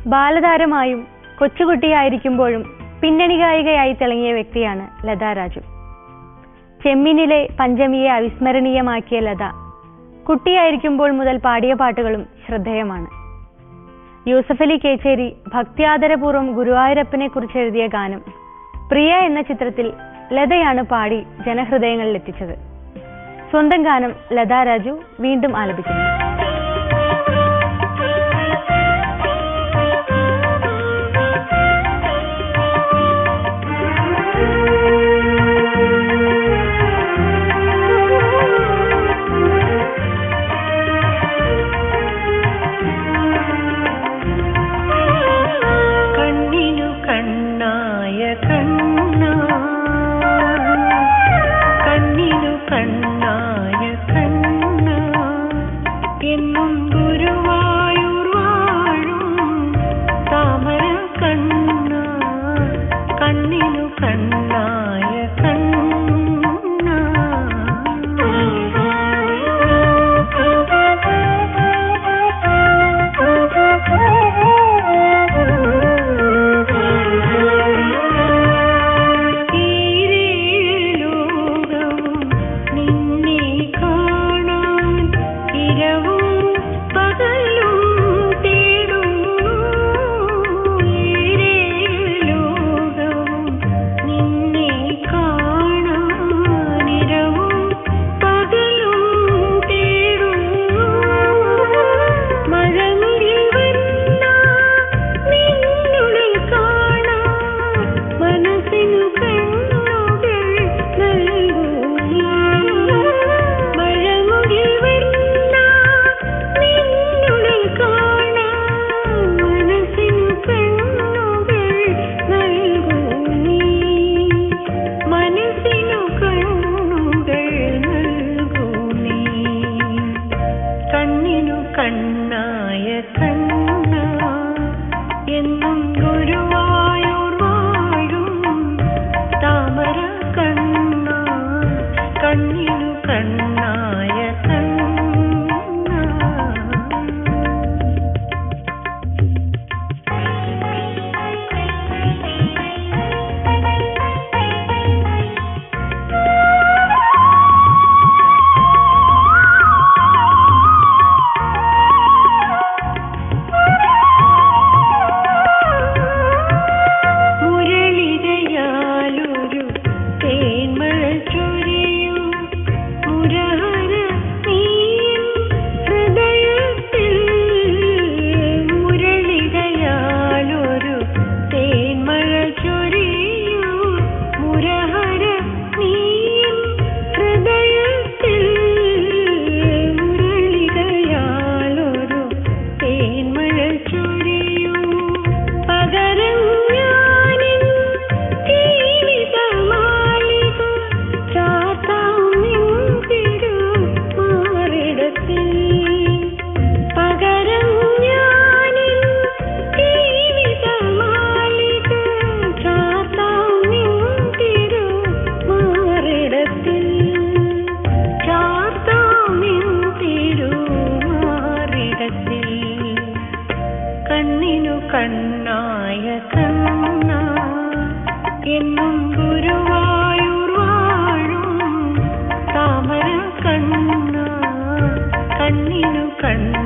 ബാലതാരമായും കൊച്ചുകുട്ടിയായിരിക്കുമ്പോഴും പിന്നണി ഗായികയായി തിളങ്ങിയ വ്യക്തിയാണ് ലത രാജു ചെമ്മീനിലെ പഞ്ചമിയെ അവിസ്മരണീയമാക്കിയ ലത കുട്ടിയായിരിക്കുമ്പോൾ മുതൽ പാടിയ പാട്ടുകളും ശ്രദ്ധേയമാണ് യൂസഫലി കേച്ചേരി ഭക്ത്യാദരപൂർവ്വം ഗുരുവായൂരപ്പനെ കുറിച്ച് എഴുതിയ ഗാനം പ്രിയ എന്ന ചിത്രത്തിൽ ലതയാണ് പാടി ജനഹൃദയങ്ങളിൽ എത്തിച്ചത് സ്വന്തം ഗാനം ലതാ രാജു വീണ്ടും ആലപിക്കുന്നു കണ്ണിനു കണ്ണായ കണ്ണ കണ്ണിനു കണ്ണായ കണ്ണ എന്നും ഗുരുവായൂർ വാഴും താമര കണ്ണ കണ്ണിനു കണ്ണായ ഈരേലോകവും നിന്നെ കാണാൻ ഇരവും പകലും തേടുന്നു ഈരേലോകവും നിന്നെ കാണാൻ ഇരവും പകലും തേടുന്നു മഴമുകിൽ വന്ന നിന്നുള്ളിൽ കാണാൻ മനസ്സിനു കണ്ണുകൾ നൽകൂ മഴമുകിൽ വന്ന നിന്നുള്ളിൽ കാണാൻ മനസ്സിനു കണ്ണുകൾ നൽകൂ മനസ്സിനു കണ്ണുകൾ നൽകൂ നീ കണ്ണിനു കണ്ണായ കണ്ണ എന്നും ഗുരുവായൂർ വാഴും താമര കണ്ണ കണ്ണിനു കണ്ണായ കണ്ണ മുരളികയാലൊരു തേന്മഴ ചൊരിയും മുരഹര നീയും ഹൃദയത്തിൽ മുരളികയാലൊരു തേന്മഴ ചൊരിയും മുരഹര നീയും ഹൃദയത്തിൽ മുരളികയാലൊരു തേന്മഴ ചൊരിയും പകരം ഞാനിൻ ജീവിതമാലിക ചാത്താം നിൻ തിരുമാറിടത്തിൽ പകരം ഞാനിൻ ജീവിതമാലിക ചാത്താം നിൻ തിരുമാറിടത്തിൽ ചാത്താം നിൻ തിരുമാറിടത്തിൽ കണ്ണിനു കണ്ണായ കണ്ണ എന്നും ഗുരുവായൂർ വാഴും താമര കണ്ണ കണ്ണിനു കണ്ണ